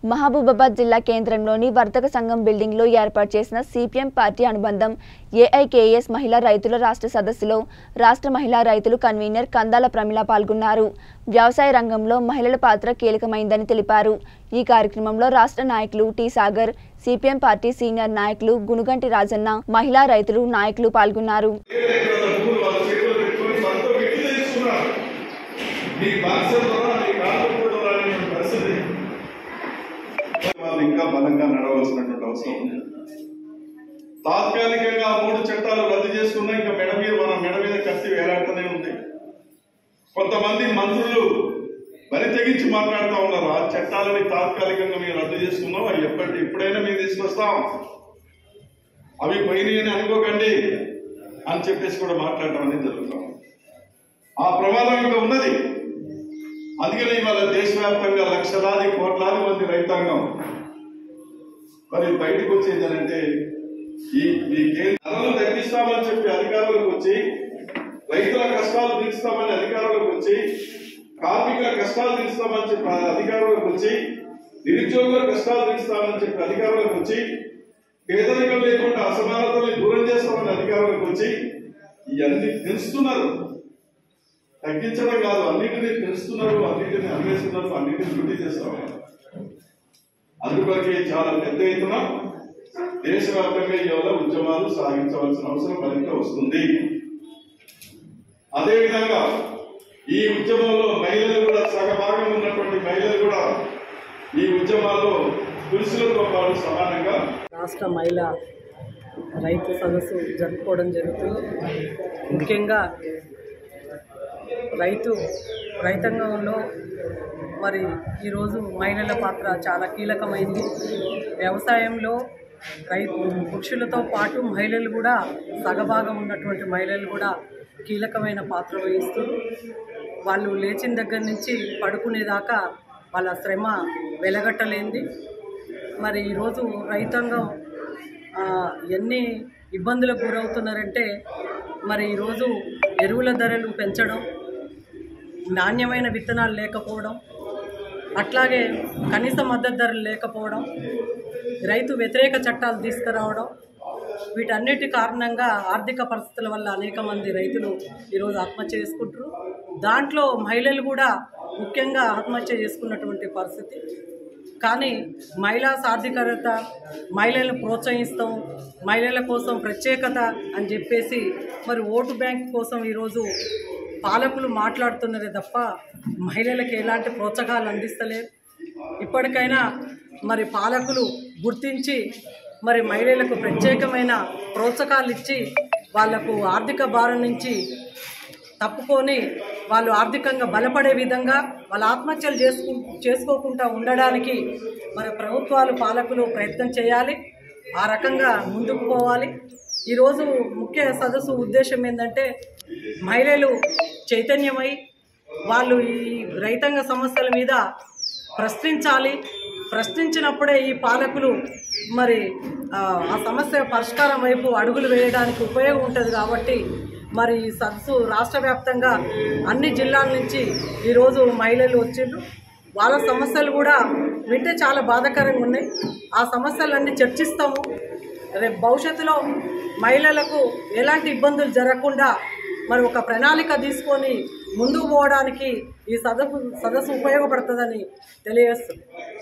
మహబూబాబాద్ జిల్లా కేంద్రంలోని వర్తక సంఘం బిల్డింగ్లో ఏర్పాటు చేసిన సిపిఎం పార్టీ అనుబంధం ఏఐకేఎస్ మహిళా రైతుల రాష్ట్ర సదస్సులో రాష్ట్ర మహిళా రైతులు కన్వీనర్ కందాల ప్రమిళ పాల్గొన్నారు వ్యవసాయ రంగంలో మహిళల పాత్ర కీలకమైందని తెలిపారు ఈ కార్యక్రమంలో రాష్ట్ర నాయకులు T Sagar CPM party senior నాయకులు గునుగంటి రాజన్న మహిళా రైతులు నాయకులు పాల్గొన్నారు భూములు వాళ్ళ చేతిలో పెట్టుకొని మనతో వ్యక్తి తెలుసుకున్నారు నీ బాక్సర్ ద్వారా నీ కాకపోవడం ద్వారా అనేటువంటి పరిస్థితి వాళ్ళు ఇంకా బలంగా నడవలసినటువంటి అవసరం ఉంది తాత్కాలికంగా ఆ మూడు చట్టాలు రద్దు చేసుకున్నా ఇంకా మెడ మీద మన మెడ మీద కత్తి వేలాడుతూనే ఉంది కొంతమంది మంత్రులు బరి తెగించి మాట్లాడుతూ ఉన్నారు ఆ చట్టాలని తాత్కాలికంగా మేము రద్దు చేసుకున్నాం అవి ఎప్పటి ఇప్పుడైనా మేము తీసుకొస్తాం అవి పోయినాయి అని అనుకోకండి అని చెప్పేసి కూడా మాట్లాడటం అనేది జరుగుతాం ఆ ప్రమాదం ఇంకా ఉన్నది అందుకనే ఇవాళ దేశవ్యాప్తంగా లక్షలాది కోట్లాది మంది రైతాంగం మరి బయటకు వచ్చేది అని అంటే ఈ ఈ కేంద్ర ధరలు తగ్గిస్తామని చెప్పి అధికారులకు వచ్చి రైతుల కష్టాలు తీరుస్తామని అధికారులకు వచ్చి కార్మికుల కష్టాలు తీరుస్తామని చెప్పి అధికారులకు వచ్చి నిరుద్యోగుల కష్టాలు తీరుస్తామని చెప్పి అధికారులకు వచ్చి పేదరికం లేకుండా అసమానతల్ని దూరం చేస్తామని అధికారులకు వచ్చి ఇవన్నీ తెలుస్తున్నారు తగ్గించడం కాదు అన్నిటినీ తెలుస్తున్నారు అన్నిటిని అన్వేషిస్తున్నారు అన్నిటిని డ్యూటీ చేస్తామన్నారు అందుకొరకే చాలా పెద్ద ఎత్తున దేశవ్యాప్తంగా ఇవాళ ఉద్యమాలు సాగించవలసిన అవసరం మరింత వస్తుంది అదేవిధంగా ఈ ఉద్యమంలో మహిళలు కూడా సగభాగం ఉన్నటువంటి మహిళలు కూడా ఈ ఉద్యమాల్లో పురుషులతో పాటు సమానంగా రాష్ట్ర మహిళా రైతు సదస్సు జరుపుకోవడం జరుగుతుంది ముఖ్యంగా రైతు రైతాంగంలో మరి ఈరోజు మహిళల పాత్ర చాలా కీలకమైంది వ్యవసాయంలో రైతు పురుషులతో పాటు మహిళలు కూడా సగభాగం ఉన్నటువంటి మహిళలు కూడా కీలకమైన పాత్ర వహిస్తూ వాళ్ళు లేచిన దగ్గర నుంచి పడుకునేదాకా వాళ్ళ శ్రమ వెలగట్టలేంది మరి ఈరోజు రైతాంగం ఆ, ఎన్ని ఇబ్బందులకు గురవుతున్నారంటే మరి ఈరోజు ఎరువుల ధరలు పెంచడం నాణ్యమైన విత్తనాలు లేకపోవడం అట్లాగే కనీస మద్దతు ధరలు లేకపోవడం రైతు వ్యతిరేక చట్టాలు తీసుకురావడం వీటన్నిటి కారణంగా ఆర్థిక పరిస్థితుల వల్ల అనేక మంది రైతులు ఈరోజు ఆత్మహత్య చేసుకుంటారు దాంట్లో మహిళలు కూడా ముఖ్యంగా ఆత్మహత్య చేసుకున్నటువంటి పరిస్థితి కానీ మహిళా సాధికారత మహిళలను ప్రోత్సహిస్తాం మహిళల కోసం ప్రత్యేకత అని చెప్పేసి మరి ఓటు బ్యాంక్ కోసం ఈరోజు పాలకులు మాట్లాడుతున్నారే తప్ప మహిళలకు ఎలాంటి ప్రోత్సాహాలు అందిస్తలేరు ఇప్పటికైనా మరి పాలకులు గుర్తించి మరి మహిళలకు ప్రత్యేకమైన ప్రోత్సాహాలు ఇచ్చి వాళ్లకు ఆర్థిక భారం నుంచి తప్పుకొని వాళ్ళు ఆర్థికంగా బలపడే విధంగా వాళ్ళ ఆత్మహత్యలు చేసుకు చేసుకోకుండా ఉండడానికి మన ప్రభుత్వాలు పాలకులు ప్రయత్నం చేయాలి ఆ రకంగా ముందుకు పోవాలి ఈరోజు ముఖ్య సదస్సు ఉద్దేశం ఏంటంటే మహిళలు చైతన్యమై వాళ్ళు ఈ రైతాంగ సమస్యల మీద ప్రశ్నించాలి ప్రశ్నించినప్పుడే ఈ పాలకులు మరి ఆ ఆ సమస్య పరిష్కారం వైపు అడుగులు వేయడానికి ఉపయోగం ఉంటుంది కాబట్టి మరి ఈ సదస్సు రాష్ట్ర వ్యాప్తంగా అన్ని జిల్లాల నుంచి ఈరోజు మహిళలు వచ్చిండ్రు వాళ్ళ సమస్యలు కూడా వింటే చాలా బాధాకరంగా ఉన్నాయి ఆ సమస్యలన్నీ చర్చిస్తాము రేపు భవిష్యత్తులో మహిళలకు ఎలాంటి ఇబ్బందులు జరగకుండా మరి ఒక ప్రణాళిక తీసుకొని ముందుకు పోవడానికి ఈ సదస్సు సదస్సు ఉపయోగపడుతుందని తెలియజేస్తుంది